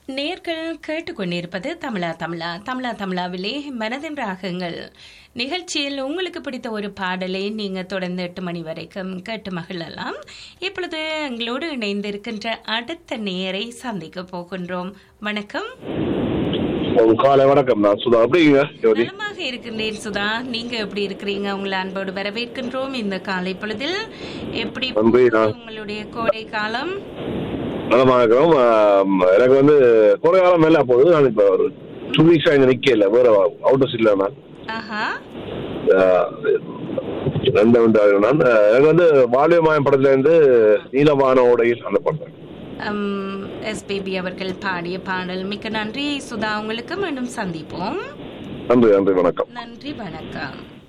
நேர்கள் கேட்டுக்கொண்டிருப்பது தமிழா தமிழா தமிழா தமிழாவிலே மனதின் ராகங்கள் நிகழ்ச்சியில் உங்களுக்கு பிடித்த ஒரு பாடலை நீங்க தொடர்ந்து எட்டு மணி வரைக்கும் கேட்டு மகிழலாம் இப்பொழுது எங்களோடு இணைந்திருக்கின்ற அடுத்த நேரை சந்திக்க போகின்றோம் வணக்கம் உங்க காலை வணக்கம் நான் சுதா அப்படிங்க ஜோதி நலமாக இருக்கின்றேன் சுதா நீங்க எப்படி இருக்கிறீங்க உங்களை அன்போடு வரவேற்கின்றோம் இந்த காலை பொழுதில் எப்படி நன்றி, போகுது நான்- உங்களுடைய கோடை காலம் நலமா இருக்கிறோம் ஆம், எனக்கு வந்து கோடை காலம் மேல போகுது நான் இப்ப ஒரு டூ வீக்ஸ் இங்க நிக்கல வேற அவுட்டர் சீட்ல நான் ஆஹா ஆஹ், ரெண்டு வந்து நான் ஆஹ், எனக்கு வந்து வாலியமாயம் படத்துல இருந்து நீலவான ஓடையில் அந்த படம் எஸ்பிபி அவர்கள் பாடிய பாடல் மிக்க நன்றி சுதா உங்களுக்கு மீண்டும் சந்திப்போம் நன்றி நன்றி வணக்கம் நன்றி வணக்கம்